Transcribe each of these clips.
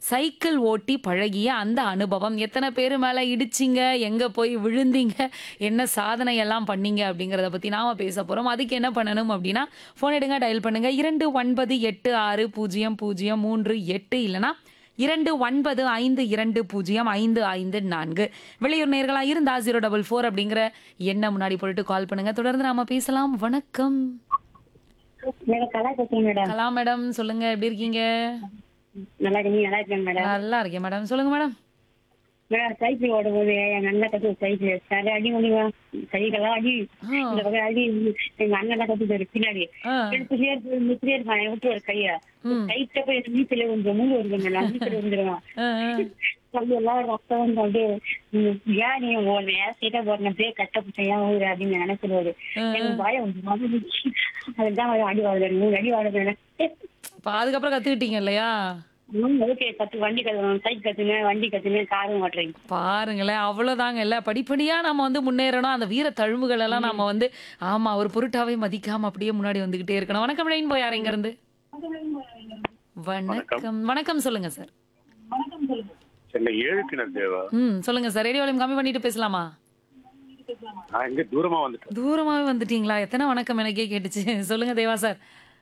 Cycle ஓட்டி பழகிய அந்த அனுபவம் எத்தனை பேர் மேல இடிச்சிங்க எங்க போய் விழுந்தீங்க என்ன சாதனை எல்லாம் பண்ணீங்க அப்படிங்கறத பத்தி நாம பேச போறோம் அதுக்கு என்ன பண்ணணும் அப்படின்னா போன் எடுங்க டயல் பண்ணுங்க இரண்டு ஒன்பது எட்டு ஆறு பூஜ்ஜியம் பூஜ்ஜியம் மூன்று எட்டு இல்லைன்னா இரண்டு ஒன்பது ஐந்து இரண்டு பூஜ்ஜியம் ஐந்து ஐந்து நான்கு வெளியூர் நேர்களா இருந்தா ஜீரோ டபுள் ஃபோர் அப்படிங்கிற எண்ணை முன்னாடி போட்டு கால் பண்ணுங்க தொடர்ந்து நாம பேசலாம் வணக்கம் மேடம் கலா பேசுறேன் மேடம் கலா மேடம் சொல்லுங்க எப்படி இருக்கீங்க நல்லா இருக்கு நீங்க நல்லா இருக்கேன் மேடம் நல்லா இருக்கேன் மேடம் சொல்லுங்க மேடம் மேடம் சைக்கிள் ஓடும் போது எங்க அண்ணன் கத்து சைக்கிள் சரி அடி முடிவா கைகளாம் அடி இந்த பக்கம் அடி எங்க அண்ணன் தான் கத்துட்டாரு பின்னாடி ஆ, எடுத்துட்டே இருக்கு நிறுத்திட்டே இருக்கான் என் விட்டு ஒரு கைய கைட்ட போய் எனக்கு நீச்சல கொஞ்சம் மூணு வருது மேடம் நீச்சல் வந்துருவான் ஆ, ஆ. சொல்லி எல்லாம் ரத்தம் வந்து அப்படியே ம், ஏன் நீ உன்னை சீட்டா போறேன் அப்படியே கட்ட பிடிச்ச ஏன் ஊரு அப்படின்னு நினைச்சிருவாரு எனக்கு பயம் வந்து மாதிரி அதுதான் அவன் அடி வாழுது மூணு அடி வாழுது எனக்கு இப்ப அதுக்கப்புறம் கத்துக்கிட்டீங்க இல்லையா ஓகே கத்து வண்டி கத்துக்கணும் சைக்கிள் கத்துங்க வண்டி கத்துங்க காரும் ஓட்டுறீங்க பாருங்களேன் அவ்வளவுதாங்க இல்ல படிப்படியா நம்ம வந்து முன்னேறணும் அந்த வீர தழும்புகள் எல்லாம் நம்ம வந்து ஆமா ஒரு பொருட்டாவே மதிக்காம அப்படியே முன்னாடி வந்துகிட்டே இருக்கணும் வணக்கம் ரெயின் போய் யார் எங்க இருந்து வணக்கம் வணக்கம் சொல்லுங்க சார் சென்னை ஏழு கிணறு தேவா ம் சொல்லுங்க சார் ரேடியோ வால்யூம் கம்மி பண்ணிட்டு பேசலாமா நான் இங்க தூரமா வந்துட்டேன் தூரமாவே வந்துட்டீங்களா எத்தனை வணக்கம் எனக்கே கேட்டுச்சு சொல்லுங்க தேவா சார்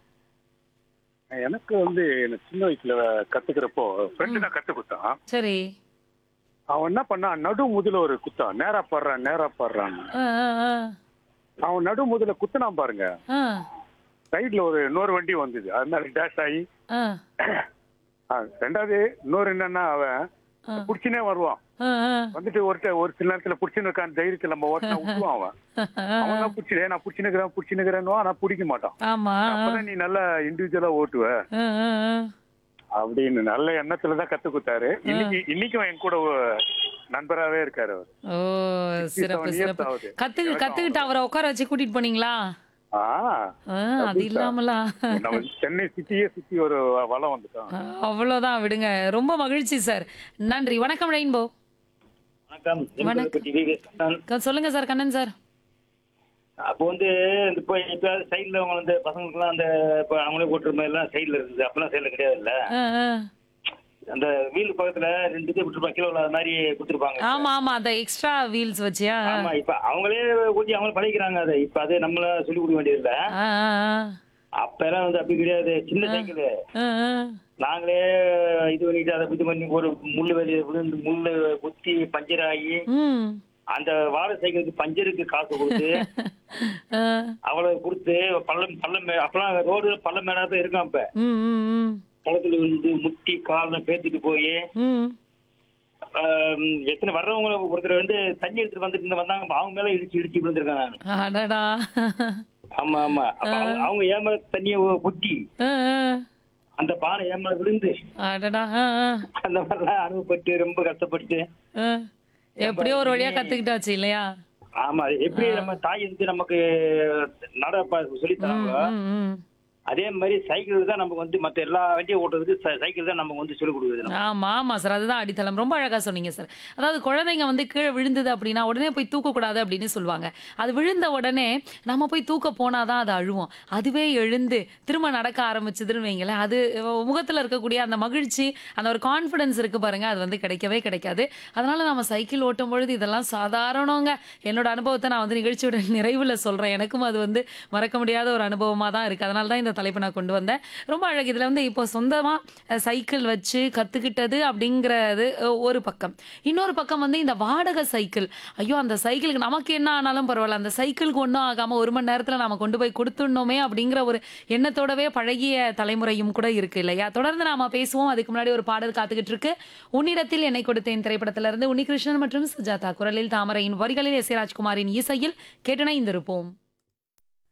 எனக்கு வந்து எனக்கு சின்ன வயசுல கத்துக்கிறப்போ ஃப்ரெண்டு தான் கத்து குத்தான் சரி அவன் என்ன பண்ணான் நடு முதுல ஒரு குத்தான் நேரா பாடுறான் நேரா பாடுறான் ஆ, ஆ, ஆ. அவன் நடு முதுல குத்துனான் பாருங்க ஆ, சைடுல ஒரு இன்னொரு வண்டி வந்தது அதனால டேஷ் ஆகி ஆ, ஆ, ரெண்டாவது இன்னொரு என்னன்னா அவன் புடிச்சுனே வருவான் ஆ, ஆ. வந்துட்டு ஒரு ஒரு சில நேரத்துல புடிச்சுன்னு இருக்கான் தைரியத்துல நம்ம ஓட்டினா விட்டுவான் அவன் அவன் தான் புடிச்சு நான் புடிச்சுனுக்கிறேன் புடிச்சுனுக்கிறேன்னு ஆனா பிடிக்க மாட்டான் ஆமா அப்பதான் நீ நல்லா இண்டிவிஜுவலா ஓட்டுவ ஆ, ஆ, ஆ. அப்படின்னு நல்ல எண்ணத்துல தான் கத்து கொடுத்தாரு இன்னைக்கு இன்னைக்கும் என் கூட ஒரு நண்பராவே இருக்காரு அவர் ஓ சிறப்பு 67 years சிறப்பு ஆகுது. கத்து கத்துக்கிட்டு அவரை உட்கார வச்சு கூட்டிட்டு போனீங்களா ஆ, ஆ, அது இல்லாமலா நம்ம சென்னை சிட்டியே சுத்தி ஒரு வளம் வந்துட்டோம் ஆ, அவ்வளவுதான் விடுங்க ரொம்ப மகிழ்ச்சி சார் நன்றி வணக்கம் ரெயின்போ வணக்கம் வணக்கம். வணக்கம் க- சொல்லுங்க சார் கண்ணன் சார் அப்போ வந்து இந்த இப்போ இப்போ சைடில் அவங்க வந்து பசங்களுக்குலாம் அந்த இப்போ அவங்களே ஓட்டுற மாதிரி எல்லாம் சைடில் இருக்குது அப்பெல்லாம் சைடில் கிடையாது இல்ல ஆ, ஆ. அந்த வீல் பக்கத்துல ரெண்டு இது விட்டுருப்பாங்க கிலோ அது மாதிரி கொடுத்துருப்பாங்க ஆமா ஆமா அந்த எக்ஸ்ட்ரா வீல்ஸ் வச்சியா ஆ, ஆமா இப்ப அவங்களே கொஞ்சம் அவங்களே பழகிக்கிறாங்க அதை இப்ப அது நம்மள சொல்லி கொடுக்க வேண்டியதில்ல ஆ, ஆ. அப்ப எல்லாம் வந்து அப்படி கிடையாது சின்ன சைக்கிள் ஆ, ஆ. நாங்களே இது பண்ணிட்டு அதை இது பண்ணி ஒரு முள்ளு வெளியே விழுந்து முள்ளு குத்தி பஞ்சர் ஆகி ம். அந்த வாழை சைக்கிளுக்கு பஞ்சருக்கு காசு கொடுத்து ஆ. அவ்வளவு கொடுத்து பள்ளம் பள்ளம் மே- அப்பெல்லாம் ரோடு பள்ளம் மேடா தான் இருக்கும் அப்ப ம், ம், ம். பள்ளத்துல விழுந்து முட்டி காலில் பேத்துட்டு போய் ம். எத்தனை வர்றவங்க ஒருத்தர் வந்து தண்ணி எடுத்துட்டு வந்துட்டு இருந்து வந்தாங்க அவங்க மேல இடிச்சு இடிச்சு விழுந்திருக்கேன் நான் அடடா ஆமா ஆமா அப்ப அவங்க- அவங்க ஏமல தண்ணிய கொட்டி ஆ, ஆ. அந்த பானை ஏமல விழுந்து அடடா ஆ, ஆ. அந்த மாதிரிலாம் அனுபவப்பட்டு ரொம்ப கஷ்டப்பட்டு ஆ. எப்படியோ ஒரு வழியா கத்துக்கிட்டாச்சு இல்லையா ஆமா எப்படி நம்ம தாய் வந்து நமக்கு நட சொல்லி தராங்களோ ம், ம். அதே மாதிரி சைக்கிள் தான் நமக்கு வந்து மத்த எல்லா வண்டியும் ஓட்டுறதுக்கு சை- சைக்கிள் தான் நமக்கு வந்து சொல்லிக் கொடுக்குது நமக்கு. ஆமா ஆமா சார் அதுதான் அடித்தளம் ரொம்ப அழகா சொன்னீங்க சார் அதாவது குழந்தைங்க வந்து கீழே விழுந்தது அப்படின்னா உடனே போய் தூக்கக்கூடாது அப்படின்னு சொல்லுவாங்க அது விழுந்த உடனே நம்ம போய் தூக்க போனாதான் அது அழுவோம் அதுவே எழுந்து திரும்ப நடக்க ஆரம்பிச்சதுன்னு வைங்களேன் அது முகத்துல இருக்கக்கூடிய அந்த மகிழ்ச்சி அந்த ஒரு கான்ஃபிடன்ஸ் இருக்கு பாருங்க அது வந்து கிடைக்கவே கிடைக்காது அதனால நம்ம சைக்கிள் ஓட்டும் பொழுது இதெல்லாம் சாதாரணங்க என்னோட அனுபவத்தை நான் வந்து நிகழ்ச்சியோட நிறைவுல சொல்றேன் எனக்கும் அது வந்து மறக்க முடியாத ஒரு அனுபவமா தான் இருக்கு அதனால தான் இந்த தலைப்பை நான் கொண்டு வந்தேன் ரொம்ப அழகு இதுல வந்து இப்போ சொந்தமா அஹ், சைக்கிள் வச்சு கத்துக்கிட்டது அப்படிங்கிறது அஹ், ஒரு பக்கம் இன்னொரு பக்கம் வந்து இந்த வாடகை சைக்கிள் ஐயோ அந்த சைக்கிளுக்கு நமக்கு என்ன ஆனாலும் பரவாயில்ல அந்த சைக்கிளுக்கு ஒன்றும் ஆகாம ஒரு மணி நேரத்துல நம்ம கொண்டு போய் கொடுத்துடணுமே அப்படிங்கிற ஒரு எண்ணத்தோடவே பழகிய தலைமுறையும் கூட இருக்கு இல்லையா தொடர்ந்து நாம பேசுவோம் அதுக்கு முன்னாடி ஒரு பாடல் காத்துக்கிட்டு இருக்கு உன்னிடத்தில் என்னை கொடுத்தேன் திரைப்படத்துல இருந்து உன்னிகிருஷ்ணன் மற்றும் சுஜாதா குரலில் தாமரையின் வரிகளில் எஸ் ஏ ராஜ்குமாரின் இசையில் கேட்டனை இருப்போம்